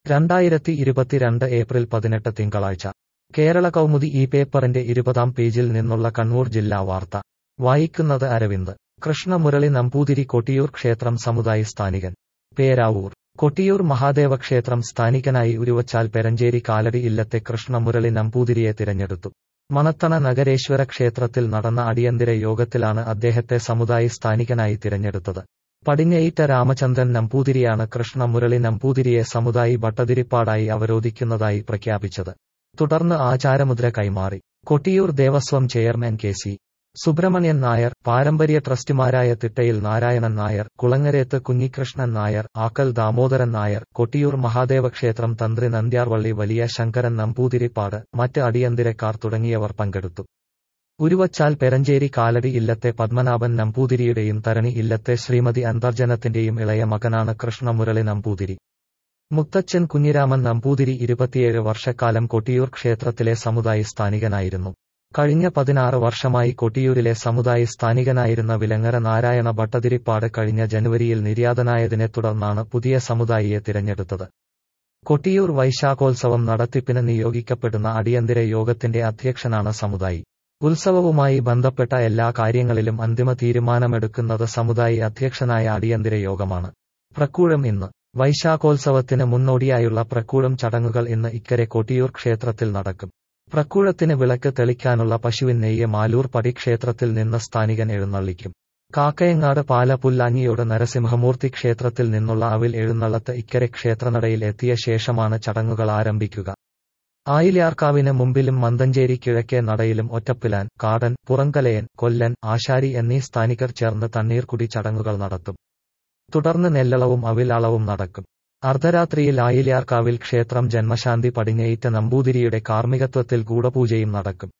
രണ്ടായിരത്തി ഇരുപത്തിരണ്ട് ഏപ്രിൽ പതിനെട്ട് തിങ്കളാഴ്ച കേരള കൗമുദി ഈ പേപ്പറിന്റെ ഇരുപതാം പേജിൽ നിന്നുള്ള കണ്ണൂർ ജില്ലാ വാർത്ത വായിക്കുന്നത് അരവിന്ദ് കൃഷ്ണമുരളി നമ്പൂതിരി കൊട്ടിയൂർ ക്ഷേത്രം സമുദായ സ്ഥാനികൻ പേരാവൂർ കൊട്ടിയൂർ മഹാദേവ ക്ഷേത്രം സ്ഥാനികനായി ഉരുവച്ചാൽ പെരഞ്ചേരി കാലടി ഇല്ലത്തെ കൃഷ്ണമുരളി നമ്പൂതിരിയെ തിരഞ്ഞെടുത്തു മണത്തണ നഗരേശ്വര ക്ഷേത്രത്തിൽ നടന്ന അടിയന്തര യോഗത്തിലാണ് അദ്ദേഹത്തെ സമുദായ സ്ഥാനികനായി തിരഞ്ഞെടുത്തത് പടിഞ്ഞയിറ്റ രാമചന്ദ്രൻ നമ്പൂതിരിയാണ് കൃഷ്ണമുരളി നമ്പൂതിരിയെ സമുദായി ഭട്ടതിരിപ്പാടായി അവരോധിക്കുന്നതായി പ്രഖ്യാപിച്ചത് തുടർന്ന് ആചാരമുദ്ര കൈമാറി Kottiyoor Devaswom chairman K C Subrahmanyan Nair പാരമ്പര്യ ട്രസ്റ്റിമാരായ തിട്ടയിൽ നാരായണൻ നായർ കുളങ്ങരേത്ത് കുഞ്ഞികൃഷ്ണൻ നായർ ആക്കൽ ദാമോദരൻ നായർ കൊട്ടിയൂർ മഹാദേവ ക്ഷേത്രം തന്ത്രി നന്ദ്യാർവള്ളി വലിയ ശങ്കരൻ നമ്പൂതിരിപ്പാട് മറ്റ് അടിയന്തിരക്കാർ തുടങ്ങിയവർ പങ്കെടുത്തു ഉരുവച്ചാൽ പെരഞ്ചേരി കാലടി ഇല്ലത്തെ പത്മനാഭൻ നമ്പൂതിരിയുടെയും തരണി ഇല്ലത്തെ ശ്രീമതി അന്തർജനത്തിന്റെയും ഇളയ മകനാണ് കൃഷ്ണമുരളി നമ്പൂതിരി മുത്തച്ഛൻ കുഞ്ഞിരാമൻ നമ്പൂതിരി ഇരുപത്തിയേഴ് വർഷക്കാലം കൊട്ടിയൂർ ക്ഷേത്രത്തിലെ സമുദായ സ്ഥാനികനായിരുന്നു കഴിഞ്ഞ പതിനാറ് വർഷമായി കൊട്ടിയൂരിലെ സമുദായ സ്ഥാനികനായിരുന്ന വിലങ്ങര നാരായണ ഭട്ടതിരിപ്പാട് കഴിഞ്ഞ ജനുവരിയിൽ നിര്യാതനായതിനെ തുടർന്നാണ് പുതിയ സമുദായിയെ തിരഞ്ഞെടുത്തത് കൊട്ടിയൂർ വൈശാഖോത്സവം നടത്തിപ്പിന് നിയോഗിക്കപ്പെടുന്ന അടിയന്തര യോഗത്തിന്റെ അധ്യക്ഷനാണ് സമുദായി ഉത്സവവുമായി ബന്ധപ്പെട്ട എല്ലാ കാര്യങ്ങളിലും അന്തിമ തീരുമാനമെടുക്കുന്നത് സമുദായി അധ്യക്ഷനായ അടിയന്തര യോഗമാണ് പ്രക്കൂഴം ഇന്ന് വൈശാഖോത്സവത്തിന് മുന്നോടിയായുള്ള പ്രക്കൂഴം ചടങ്ങുകൾ ഇന്ന് ഇക്കരെ കൊട്ടിയൂർ ക്ഷേത്രത്തിൽ നടക്കും പ്രക്കൂഴത്തിന് വിളക്ക് തെളിക്കാനുള്ള പശുവിൻ നെയ്യ് മാലൂർ പടി ക്ഷേത്രത്തിൽ നിന്ന് സ്ഥാനികൻ എഴുന്നള്ളിക്കും കാക്കയങ്ങാട് പാലപുല്ലാഞ്ഞിയോട് നരസിംഹമൂർത്തി ക്ഷേത്രത്തിൽ നിന്നുള്ള അവിൽ എഴുന്നള്ളത്ത് ഇക്കരെ ക്ഷേത്രനടയിൽ എത്തിയ ശേഷമാണ് ചടങ്ങുകൾ ആരംഭിക്കുക ആയില്യാർക്കാവിന് മുമ്പിലും മന്തഞ്ചേരി കിഴക്കേ നടയിലും ഒറ്റപ്പിലാൻ കാടൻ പുറങ്കലയൻ കൊല്ലൻ ആശാരി എന്നീ സ്ഥാനികർ ചേർന്ന് തണ്ണീർക്കുടി ചടങ്ങുകൾ നടത്തും തുടർന്ന് നെല്ലളവും അവിൽ അളവും നടക്കും അർദ്ധരാത്രിയിൽ ആയില്യാർക്കാവിൽ ക്ഷേത്രം ജന്മശാന്തി പടിഞ്ഞയിറ്റ നമ്പൂതിരിയുടെ കാർമ്മികത്വത്തിൽ ഗൂഢപൂജയും നടക്കും